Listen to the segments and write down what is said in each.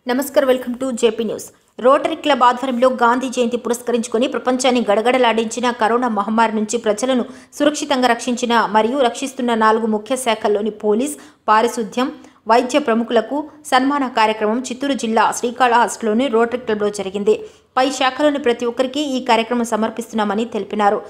నమస్కారం welcome to JP news Rotary club ఆధ్వర్యంలో గాంధీ జయంతి పురస్కరించుకొని ప్రపంచాన్ని గడగడలాడించిన కరోనా మహమ్మారి నుంచి ప్రజలను సురక్షితంగా రక్షించిన మరియు రక్షిస్తున్న నాలుగు ముఖ్య శాఖల్లోని పోలీస్ పారిశుద్ధ్యం వైద్య ప్రముఖులకు సన్మాన కార్యక్రమం చిత్తూరు జిల్లా శ్రీకాళహస్తిలోని రోటరీ క్లబ్లో జరిగింది పై శాఖలోని ప్రతి ఒక్కరికి ఈ కార్యక్రమం సమర్పిస్తున్నామని తెలిపినారు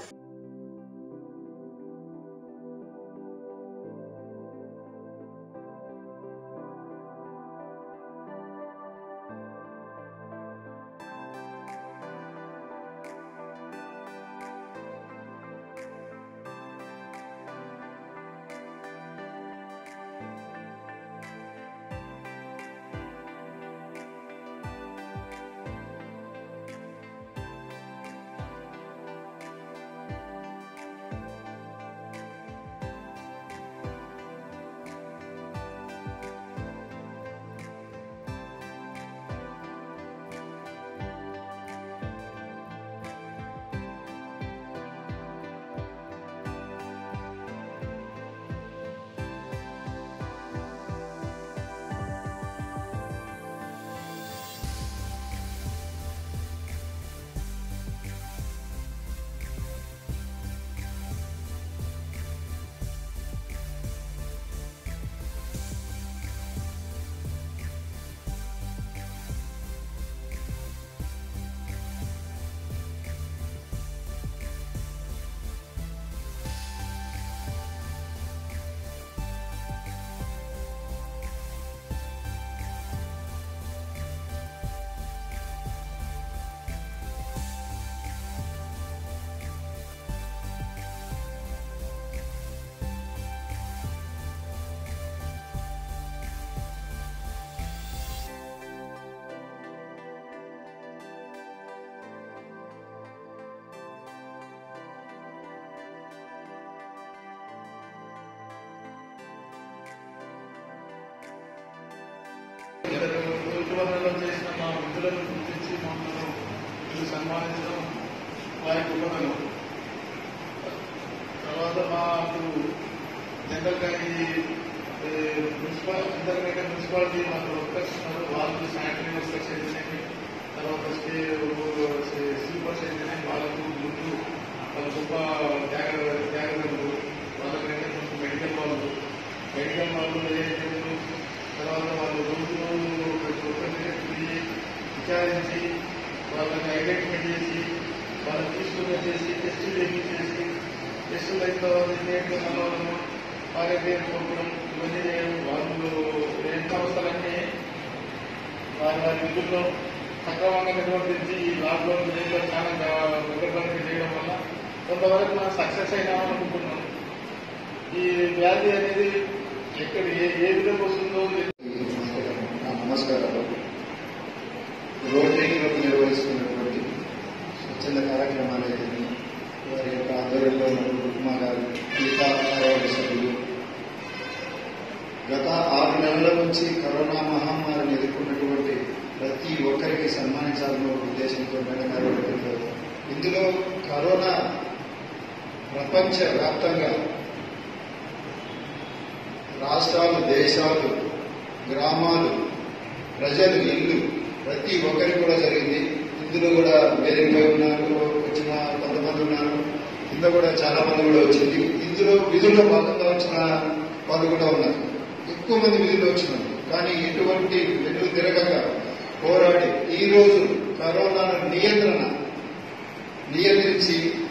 ఉద్యోగంలో చేసిన మా వృద్ధులను గుర్తించి మమ్మల్ని వీళ్ళు సన్మానించడం వారికి ఉపకరణం తర్వాత మాకు జనరల్గా ఈ ఏ, మున్సిపల్ ఇంటర్మీడియట్ మున్సిపాలిటీ మాకు వర్కర్స్ ఉన్నారు వాళ్ళు శానిటరీ వర్కర్స్ అయితేనేమి తర్వాత స్టే స్లీపర్స్ అయితేనేమి వాళ్ళకు ముందు వాళ్ళ గొప్ప జాగ్రత్త జాగ్రత్తలు వాళ్ళకంటే కొంచెం మెడికల్ వాళ్ళు మెడికల్ వాళ్ళు ఏదైతే తర్వాత వాళ్ళు రోజు రోజు ప్రతి ఒక్కరిని తిరిగి విచారించి వాళ్ళని ఐడెంటిఫై చేసి వాళ్ళని తీసుకుని వచ్చేసి టెస్టులు ఏమి చేసి టెస్టులు అయిన తర్వాత ఇంకేంటో నమ్మడము ఆరోగ్యం చూపడం ఇవన్నీ చేయడం వాళ్ళు లేని సంస్థలన్నీ వారి వారి విధుల్లో సక్రమంగా నిర్వర్తించి ఈ లాక్డౌన్ జైల్లో చాలా ఉగ్రపరిచయం చేయడం వల్ల కొంతవరకు మనం సక్సెస్ అయినామని అనుకుంటున్నాం ఈ వ్యాధి అనేది ఎక్కడ ఏ ఏ విధంగా వస్తుందో నా నమస్కారాలు రోటరీ క్లబ్ నిర్వహిస్తున్నటువంటి స్వచ్ఛంద కార్యక్రమాలు ఏదైనా వారి యొక్క ఆధ్వర్యంలో ఉన్న కుటుంబ గారు మిగతా ఆరోగ్య సభ్యులు గత ఆరు నెలల నుంచి కరోనా మహమ్మారిని ఎదుర్కొన్నటువంటి ప్రతి ఒక్కరికి సన్మానించాలన్న ఒక ఉద్దేశంతో మేడం గారు పెట్టారు. ఇందులో కరోనా ప్రపంచ వ్యాప్తంగా రాష్ట్రాలు దేశాలు గ్రామాలు ప్రజలు ఇల్లు ప్రతి ఒక్కరికి కూడా జరిగింది ఇందులో కూడా వేరేపై ఉన్నారు వచ్చిన కొంతమంది ఉన్నారు కింద కూడా చాలా మంది కూడా వచ్చింది ఇందులో విధుల్లో భాగంగా వచ్చిన వాళ్ళు కూడా ఉన్నారు ఎక్కువ మంది విధుల్లో వచ్చినారు కానీ ఎటువంటి వెన్ను తిరగక పోరాడి ఈ రోజు కరోనా నియంత్రణ నియంత్రించి